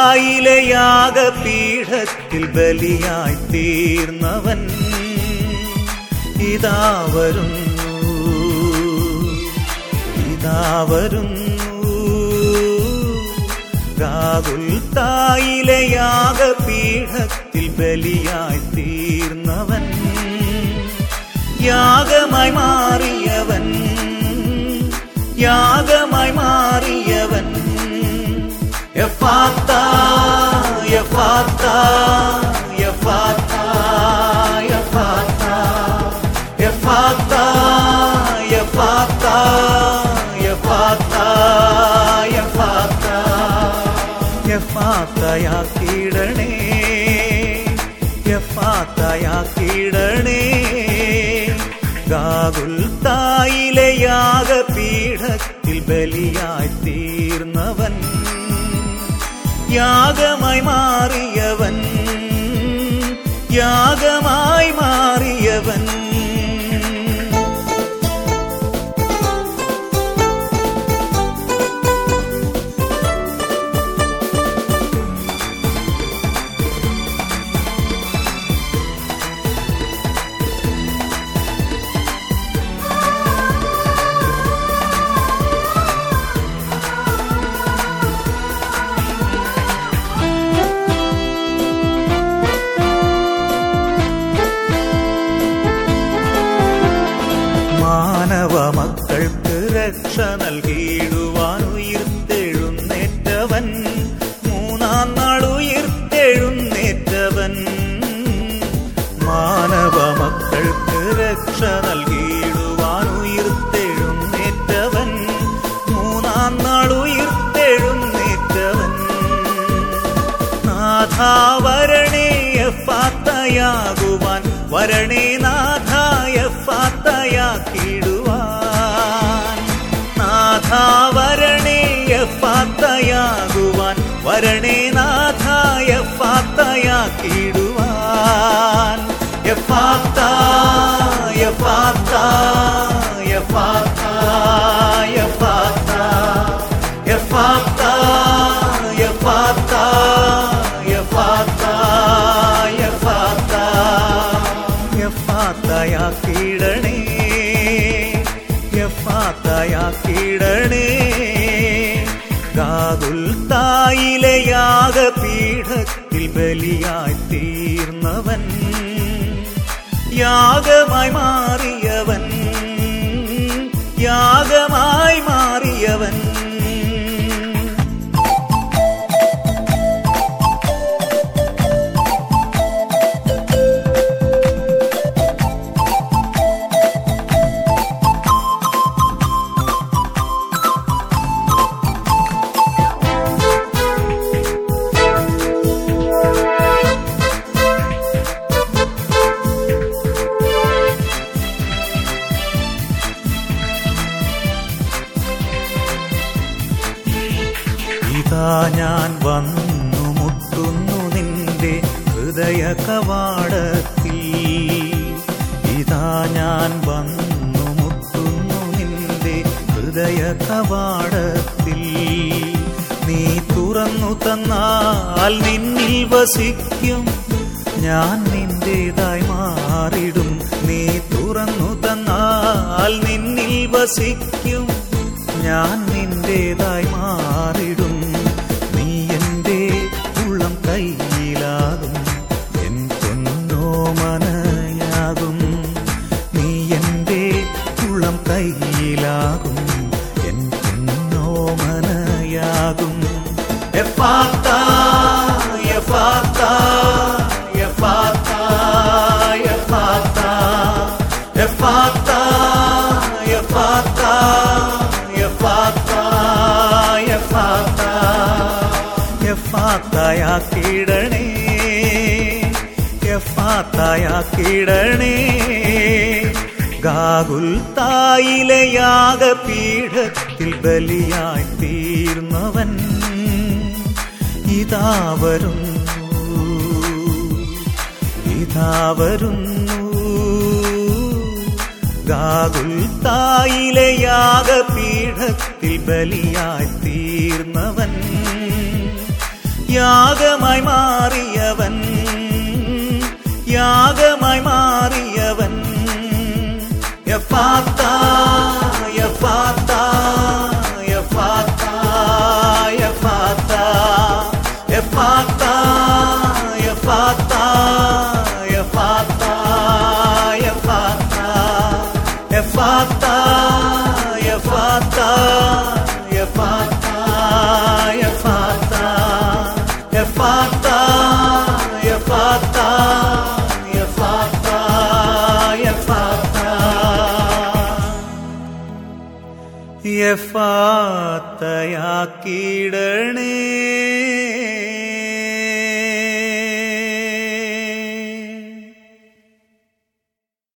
തായിലെ യാഗപീഠത്തിൽ ബലിയായി തീർന്നവൻ ഇതാ വരുന്നു ഇതാ വരുന്നു ഗാകുൽ തായിലെ യാഗപീഠത്തിൽ ബലിയായി തീർന്നവൻ യാഗമായി മാറിയവൻ യാഗമായി മാറിയവൻ എഫാത്ത എഫാത്ത എഫാത്ത എഫാത്ത എഫാത്ത എഫാത്ത എഫാത്ത എഫാത്ത എഫാത്തയാക്കിടണേ എഫാത്തയാക്കിടണേ ഗാകുൽ തായിലെ യാഗപീഠത്തിൽ ബലിയായി തീർന്നവൻ യാഗമായി മാറിയവൻ യാഗമായി മാറിയവൻ മാനവ മക്കൾക്ക് രക്ഷ നൽകിയിടുവാൻ ഉയർത്തെഴുന്നേറ്റവൻ മൂന്നാം നാൾ ഉയർത്തെഴുന്നേറ്റവൻ മാനവ മക്കൾക്ക് രക്ഷ നൽകിയിടുവാൻ ഉയർത്തെഴുന്നേറ്റവൻ മൂന്നാം നാൾ ഉയർത്തെഴുന്നേറ്റവൻ നാഥ വരണേ ഫാത്തയാകുവാൻ വരണേ നാഥായ ഫാത്തയാക്കിടുവാൻ നാഥ വരണേ ഫാത്തയാകുവാൻ വരണേ നാഥായ ഫാത്തയാക്കിടുവാൻ എഫാത്ത എഫാത്ത എഫാത്ത എഫാത്ത എഫാത്ത എഫാത്ത എഫാത്ത എഫാത്ത എഫാത്തയാക്കിടണേ എഫാത്തയാക്കിടണേ ഗാകുൽ തായിലെ യാഗപീഠത്തിൽ ബലിയായി തീർന്നവൻ യാഗമായി മാറിയവൻ യാഗമായി മാറിയവൻ ഇതാ ഞാൻ വന്നു മുട്ടുന്നു നിന്റെ ഹൃദയ കവാടത്തിൽ ഇതാ ഞാൻ വന്നു മുട്ടുന്നു നിന്റെ ഹൃദയ കവാടത്തിൽ നീ തുറന്നു തന്നാൽ നിന്നിൽ വസിക്കും ഞാൻ നിന്റേതായി മാറിടും നീ തുറന്നു തന്നാൽ നിന്നിൽ വസിക്കും ഞാൻ നിന്റേതായി മാറിടും നീ എൻ്റെ ഉള്ളം കയ്യിലാകും എൻ പൊന്നോ മനയാകും നീ എൻ്റെ ഉള്ളം കയ്യിലാകും എൻ പൊന്നോ മനയാകും എഫാത്ത എഫാത്ത എഫാത്ത എഫാത്ത എഫാത്ത എഫാത്ത എഫാത്ത എഫാത്ത എഫാത്തയാക്കിടണേ എഫാത്തയാക്കിടണേ ഗാകുൽ തായിലെ യാഗപീഠത്തിൽ ബലിയായി തീർന്നവൻ ഇതാ വരുന്നു ഇതാ വരുന്നു ഗാകുൽ തായിലെ യാഗപീഠത്തിൽ ബലിയായി തീർന്നവൻ യാഗമായി മാറിയവൻ യാഗമായി മാറിയവൻ യഫാത്ത യഫാത്ത യഫാത്ത യഫാത്ത യഫാത്ത യഫാത്ത യഫാത്ത യഫാത്ത യഫാത്ത യഫാത്ത യഫാത്ത യഫാത്ത യഫാത്ത യഫാത്ത യഫാത്ത യഫാത്ത യഫാത്തയാക്കിയിടണേ